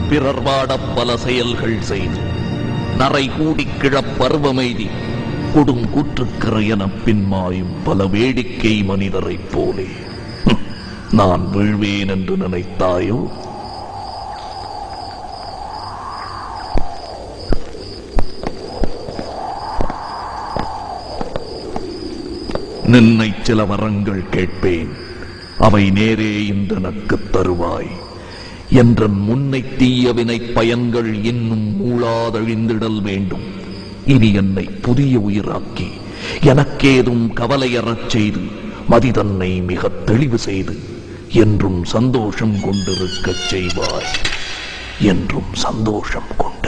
பிறர் வாடப் பல செயல்கள் செய்து நரை கூடிக் கிழப் பருவமெய்தி கொடும் கூற்றுக்கரை எனப் பின்மாயும் பல வேடிக்கை மனிதரைப் போலே ஹம், நான் வீழ்வேன் என்று நினைத்தாயோ நின்னை சில வரங்கள் கேட்பேன் அவை நேரே இன்றனக்குத் தருவாய் என்ற முன்னை தீயவினை பயன்கள் இன்னும் மூளாதழிந்திடல் வேண்டும் இனி என்னை புதிய உயிராக்கி எனக்கேதும் கவலையறச் செய்து மதிதன்னை மிகத் தெளிவு செய்து என்றும் சந்தோஷம் கொண்டிருக்கச் செய்வாய் என்றும் சந்தோஷம் கொண்டு